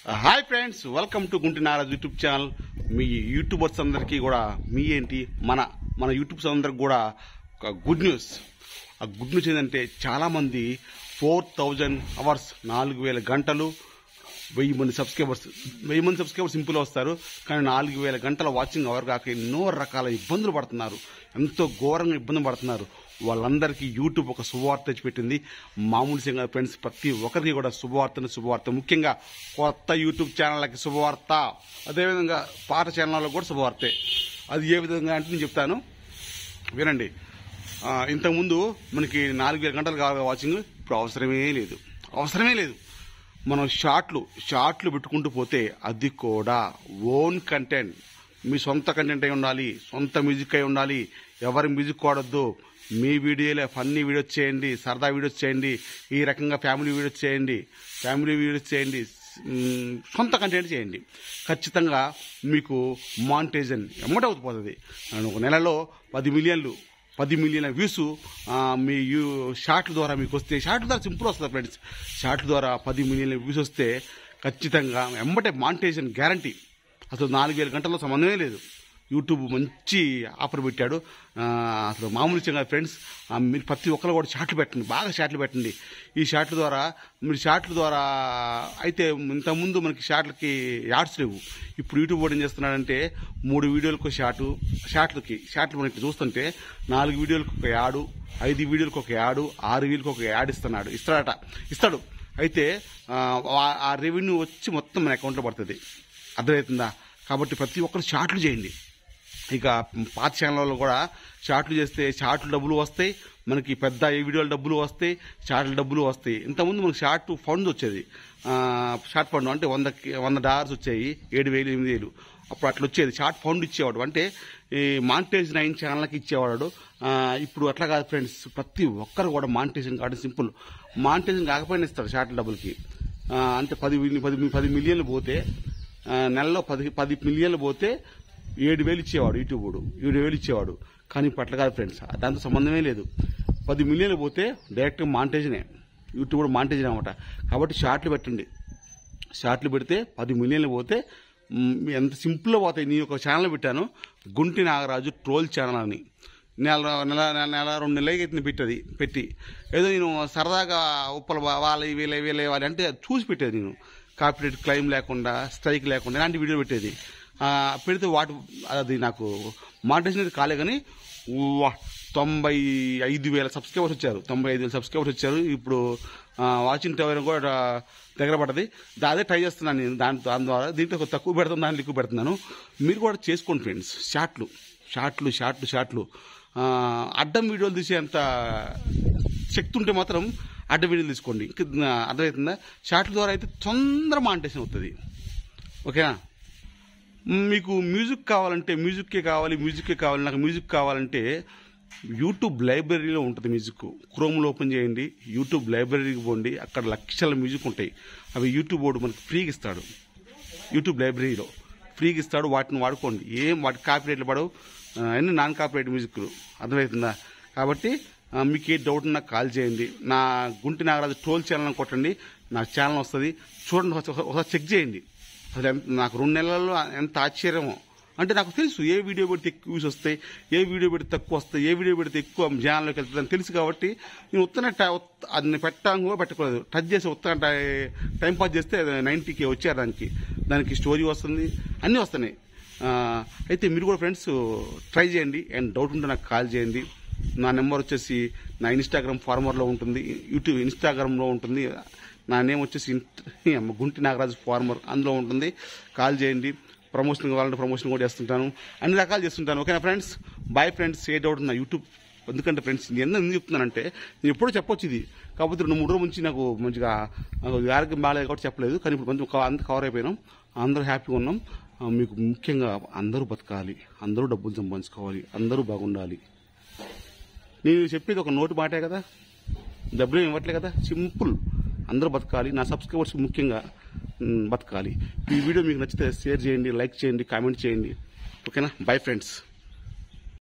hi friends welcome to గుంటి నారాజ్ YouTube channel మీ యూట్యూబర్స్ అందరికీ కూడా మీ ఏంటి మన మన యూట్యూబ్స్ అందరికి కూడా ఒక గుడ్ న్యూస్ ఆ గుడ్ న్యూస్ ఏంటంటే చాలా మంది ఫోర్ థౌజండ్ అవర్స్ నాలుగు వేల గంటలు వెయ్యి మంది సబ్స్క్రైబర్స్ వెయ్యి మంది సబ్స్క్రైబర్స్ సింపుల్ వస్తారు కానీ నాలుగు వేల గంటల వాచింగ్ అవర్ కాక ఎన్నో రకాల ఇబ్బందులు పడుతున్నారు ఎంతో ఘోరంగా ఇబ్బంది పడుతున్నారు వాళ్ళందరికీ యూట్యూబ్ ఒక శుభవార్త తెచ్చిపెట్టింది మామూలు సింగర్ ఫ్రెండ్స్ ప్రతి ఒక్కరికి కూడా శుభవార్తను శుభవార్త ముఖ్యంగా కొత్త యూట్యూబ్ ఛానళ్ళకి శుభవార్త అదేవిధంగా పాత ఛానళ్ళకు కూడా శుభవార్తే అది ఏ విధంగా అంటే నేను చెప్తాను వినండి ఆ, ఇంతకుముందు మనకి నాలుగు వేల గంటలు కావాలి వాచింగ్ ఇప్పుడు అవసరమే లేదు అవసరమే లేదు మనం షార్ట్లు షార్ట్లు పెట్టుకుంటూ పోతే అది కూడా ఓన్ కంటెంట్ మీ సొంత కంటెంట్ అయి ఉండాలి సొంత మ్యూజిక్ అయి ఉండాలి ఎవరి మ్యూజిక్ వాడొద్దు మీ వీడియోలే ఫన్నీ వీడియోస్ చేయండి సరదా వీడియోస్ చేయండి ఈ రకంగా ఫ్యామిలీ వీడియోస్ చేయండి ఫ్యామిలీ వీడియోస్ చేయండి మ్, సొంత కంటెంట్ చేయండి ఖచ్చితంగా మీకు మానిటైజన్ ఎమ్మట అవుతుంది ఒక నెలలో పది మిలియన్లు పది మిలియన్ వ్యూస్ ఆ, మీ యూ షార్ట్ల ద్వారా మీకు వస్తే షార్ట్ల ద్వారా సింపుల్ వస్తుంది ఫ్రెండ్స్ షార్ట్ల ద్వారా పది మిలియన్ వ్యూస్ వస్తే ఖచ్చితంగా ఎమ్మటే మానిటైజేషన్ గ్యారంటీ అసలు నాలుగు వేల గంటల్లో సంబంధమే లేదు యూట్యూబ్ మంచి ఆఫర్ పెట్టాడు ఆ, అసలు మామూలు విషయం కాదు ఫ్రెండ్స్ ఆ, మీరు ప్రతి ఒక్కరు కూడా షార్ట్లు పెట్టండి బాగా షార్ట్లు పెట్టండి ఈ షార్ట్ల ద్వారా మీరు షార్ట్ల ద్వారా అయితే ఇంతకుముందు మనకి షార్ట్లకి యాడ్స్ లేవు ఇప్పుడు యూట్యూబ్ వాడు ఏం చేస్తున్నాడంటే మూడు వీడియోలకు షార్ట్ షార్ట్లకి షార్ట్లు మనకి చూస్తుంటే నాలుగు వీడియోలకు ఒక యాడు ఐదు వీడియోలకు ఒక యాడు ఆరు వీడియోలకు ఒక యాడ్ ఇస్తున్నాడు ఇస్తాడట ఇస్తాడు అయితే ఆ, ఆ- ఆ రెవెన్యూ వచ్చి మొత్తం మన అకౌంట్లో పడుతుంది అర్థమవుతుందా కాబట్టి ప్రతి ఒక్కరు షార్ట్లు చేయండి ఇక పాత ఛానల్లో కూడా షార్ట్లు చేస్తే షార్ట్లు డబ్బులు వస్తాయి మనకి పెద్ద ఈ వీడియోల డబ్బులు వస్తాయి షార్ట్ల డబ్బులు వస్తాయి ఇంతకుముందు మనకి షార్ట్ ఫండ్ వచ్చేది ఆ, షార్ట్ ఫండ్ అంటే వంద వంద డాలర్స్ వచ్చాయి ఏడు వేలు ఎనిమిది వేలు అప్పుడు అట్లా వచ్చేది షార్ట్ ఫండ్ ఇచ్చేవాడు అంటే ఈ మానిటైజ్ నైన్ ఛానల్కి ఇచ్చేవాడు ఆ, ఇప్పుడు అట్లా కాదు ఫ్రెండ్స్ ప్రతి ఒక్కరు కూడా మానిటైజేషన్ కావడం సింపుల్ మానిటైజేషన్ కాకపోయినా ఇస్తారు షార్ట్ డబ్బులకి ఆ, అంటే పది మిలి- పది పది మిలియన్లు పోతే ఆ, నెలలో పది పది మిలియన్లు పోతే ఏడు వేలు ఇచ్చేవాడు యూట్యూబ్ ఏడు వేలు ఇచ్చేవాడు కానీ ఇప్పుడు అట్లా కాదు ఫ్రెండ్స్ దాంతో సంబంధమే లేదు పది మిలియన్లు పోతే డైరెక్ట్ మాంటేజ్నే యూట్యూబ్ కూడా మాంటేజ్ అనమాట కాబట్టి షార్ట్లు పెట్టండి షార్ట్లు పెడితే పది మిలియన్లు పోతే మ్, ఎంత సింపుల్గా పోతాయి నేను ఒక ఛానల్ పెట్టాను గుంటి నాగరాజు ట్రోల్ ఛానల్ అని నెల నెల నెల నెల రెండు నెలలకి అయితే పెట్టది పెట్టి ఏదో నేను సరదాగా ఉప్పల వాళ్ళ వీళ్ళ వీళ్ళ వాళ్ళ అంటే చూసి పెట్టేది నేను కాపీరేట్ క్లైమ్ లేకుండా స్ట్రైక్ లేకుండా ఇలాంటి వీడియో పెట్టేది ఆ, పెడితే వాటి అది నాకు మానిటైజేషన్ కాలే కానీ వా- తొంభై ఐదు వేల సబ్స్క్రైబర్స్ వచ్చారు తొంభై ఐదు వేల సబ్స్క్రైబర్స్ వచ్చారు ఇప్పుడు ఆ, వాచింగ్ టవర్ కూడా దగ్గర పడ్డది దా- అదే ట్రై చేస్తున్నాను నేను దాని దాని ద్వారా దీంట్లో కొంచెం తక్కువ పెడతాను దాంట్లో ఎక్కువ పెడుతున్నాను మీరు కూడా చేసుకోండి ఫ్రెండ్స్ షార్ట్లు షార్ట్లు షార్ట్లు షార్ట్లు ఆ, అడ్డం వీడియోలు తీసేంత శక్తి ఉంటే మాత్రం అడ్డం వీడియోలు తీసుకోండి ఇంకా అర్థమవుతుందా షార్ట్ల ద్వారా అయితే తొందర మానిటేషన్ అవుతుంది ఓకేనా మీకు మ్యూజిక్ కావాలంటే మ్యూజిక్కే కావాలి మ్యూజిక్కే కావాలి నాకు మ్యూజిక్ కావాలంటే యూట్యూబ్ లైబ్రరీలో ఉంటుంది మ్యూజిక్ క్రోమ్లో ఓపెన్ చేయండి యూట్యూబ్ లైబ్రరీకి పోండి అక్కడ లక్షల మ్యూజిక్ ఉంటాయి అవి యూట్యూబ్ వాడు మనకి ఫ్రీగా ఇస్తాడు యూట్యూబ్ లైబ్రరీలో ఫ్రీగా ఇస్తాడు వాటిని వాడుకోండి ఏం వాటి కాపీరైట్లు పడవు ఆ, అన్ని నాన్ కాపీరైట్ మ్యూజిక్లు అర్థమవుతుందా కాబట్టి ఆ, మీకు ఏ డౌట్ ఉన్నా కాల్ చేయండి నా గుంటి నాగరాజు ట్రోల్ ఛానల్ కొట్టండి నా ఛానల్ వస్తుంది చూడండి ఒకసారి ఒకసారి చెక్ చేయండి అసలు ఎంత నాకు రెండు నెలల్లో ఎంత ఆశ్చర్యమో అంటే నాకు తెలుసు ఏ వీడియో పెడితే ఎక్కువ వ్యూస్ వస్తాయి ఏ వీడియో పెడితే తక్కువ వస్తాయి ఏ వీడియో పెడితే ఎక్కువ జనాల్లోకి వెళ్తుంది అని తెలుసు కాబట్టి నేను ఉత్తనే ట- ఉత్త- అది పెట్టాను కూడా పెట్టకూడదు టచ్ చేసి ఉత్తన టై- టైం పాస్ చేస్తే నైన్టీకి వచ్చారు దానికి దానికి స్టోరీ వస్తుంది అన్నీ వస్తున్నాయి ఆ, అయితే మీరు కూడా ఫ్రెండ్స్ ట్రై చేయండి అండ్ డౌట్ ఉంటే నాకు కాల్ చేయండి నా నెంబర్ వచ్చేసి నా ఇన్స్టాగ్రామ్ ఫార్మర్లో ఉంటుంది యూట్యూబ్ ఇన్స్టాగ్రామ్లో ఉంటుంది నా నేమ్ వచ్చేసి ఇన్- గుంటి నాగరాజు ఫార్మర్ అందులో ఉంటుంది కాల్ చేయండి ప్రమోషన్ కావాలంటే ప్రమోషన్ కూడా చేస్తుంటాను అన్ని రకాలు చేస్తుంటాను ఓకేనా ఫ్రెండ్స్ బాయ్ ఫ్రెండ్స్ ఏ డౌట్ నా యూట్యూబ్ ఎందుకంటే ఫ్రెండ్స్ నేను ఎందుకు చెప్తున్నానంటే నేను ఎప్పుడూ చెప్పొచ్చు ఇది కాకపోతే రెండు మూడు రోజుల నుంచి నాకు మంచిగా నాకు ఆరోగ్యం బాగాలేదు కాబట్టి చెప్పలేదు కానీ ఇప్పుడు కొంచెం క- అంత కవర్ అయిపోయినాం అందరూ హ్యాపీగా ఉన్నాం ఆ, మీకు ముఖ్యంగా అందరూ బతకాలి అందరూ డబ్బులు సంపాదించుకోవాలి అందరూ బాగుండాలి నేను చెప్పేది ఒక నోటు మాటే కదా డబ్బులు ఏం ఇవ్వట్లే కదా సింపుల్ అందరూ బతకాలి నా సబ్స్క్రైబర్స్ ముఖ్యంగా మ్, బతకాలి ఈ వీడియో మీకు నచ్చితే షేర్ చేయండి లైక్ చేయండి కామెంట్ చేయండి ఓకేనా బై ఫ్రెండ్స్